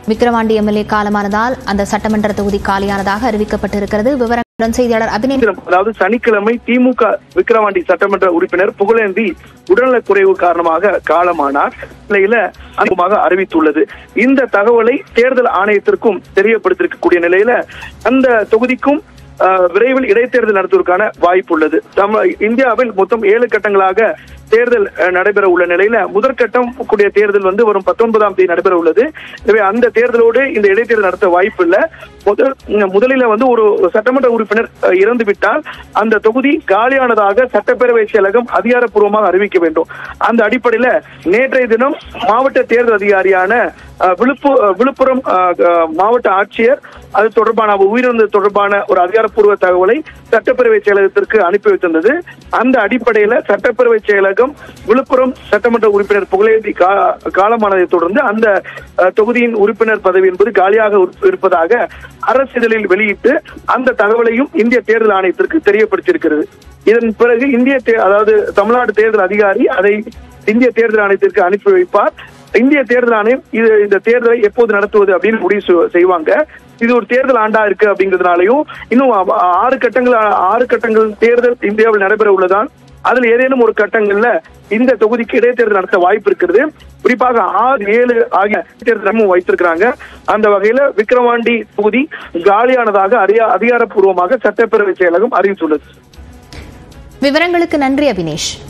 Vikravandi MLA காலமானதால் அந்த சட்டமன்ற தொகுதி காலியானதாக அறிவிக்கப்பட்டிருக்கிறது விவரங்களுடன் செய்தியாளர் அபிநேஷ் அதாவது சனிக்கிழமை திமுக விக்கிரவாண்டி சட்டமன்ற உறுப்பினர் புகழேந்தி உடல்நலக்குறைவு காரணமாக காலமானார் நிலையில அனுபவமாக அறிவித்துள்ளது இந்த தகவலை தேர்தல் ஆணையத்திற்கும் தெரியப்படுத்திருக்கக்கூடிய நிலையில அந்த தொகுதிக்கும் அஹ், விரைவில் இடைத்தேர்தல் நடத்துவதற்கான வாய்ப்பு உள்ளது தம இந்தியாவில் மொத்தம் ஏழு கட்டங்களாக தேர்தல் அஹ், நடைபெற உள்ள நிலையில முதற்கட்டம் கூடிய தேர்தல் வந்து வரும் பத்தொன்பதாம் தேதி நடைபெற உள்ளது எனவே அந்த தேர்தலோடு இந்த இடைத்தேர்தல் நடத்த வாய்ப்பு இல்லை முதல் முதலில் வந்து ஒரு சட்டமன்ற உறுப்பினர் அஹ், இறந்து விட்டால் அந்த தொகுதி காலியானதாக சட்டப்பேரவை செயலகம் அதிகாரப்பூர்வமாக அறிவிக்க வேண்டும் அந்த அடிப்படையில நேற்றைய தினம் மாவட்ட தேர்தல் அதிகாரியான அஹ், விழுப்பு அஹ், விழுப்புரம் அஹ், அஹ், மாவட்ட ஆட்சியர் அது தொடர்பான அவர் உயிரிழந்தது தொடர்பான ஒரு அதிகாரப்பூர்வ தகவலை சட்டப்பேரவை செயலகத்திற்கு அனுப்பி வைத்திருந்தது அந்த அடிப்படையில சட்டப்பேரவை செயலகம் விழுப்புரம் சட்டமன்ற உறுப்பினர் புகழேந்தி கா- காலமானதை தொடர்ந்து அந்த அஹ், தொகுதியின் உறுப்பினர் பதவி என்பது காலியாக இருப்ப- இருப்பதாக அரசிதழில் வெளியிட்டு அந்த தகவலையும் இந்திய தேர்தல் ஆணையத்திற்கு தெரியப்படுத்தியிருக்கிறது இதன் பிறகு இந்திய தே- அதாவது தமிழ்நாடு தேர்தல் அதிகாரி அதை இந்திய தேர்தல் ஆணையத்திற்கு அனுப்பி வைப்பார் இந்திய தேர்தல் ஆணையம் இது இந்த தேர்தலை எப்போது நடத்துவது அப்படின்னு முடிவு செய்- செய்வாங்க இது ஒரு தேர்தல் ஆண்டா இருக்கு அப்படிங்கிறதுனாலையும் இன்னும் ஆ- ஆறு கட்டங்கள் ஆறு கட்டங்கள் தேர்தல் இந்தியாவில் நடைபெற உள்ளதால் அதுல ஏதேனும் ஒரு கட்டங்கள்ல இந்த தொகுதிக்கு இடைத்தேர்தல் நடத்த வாய்ப்பு இருக்கிறது குறிப்பாக ஆறு ஏழு ஆகிய தேர்தலும் வைத்திருக்கிறாங்க அந்த வகையில விக்கிரவாண்டி தொகுதி காலியானதாக அதிகா- அதிகாரப்பூர்வமாக சட்டப்பேரவை செயலகம் அறிவித்துள்ளது விவரங்களுக்கு நன்றி அபினேஷ்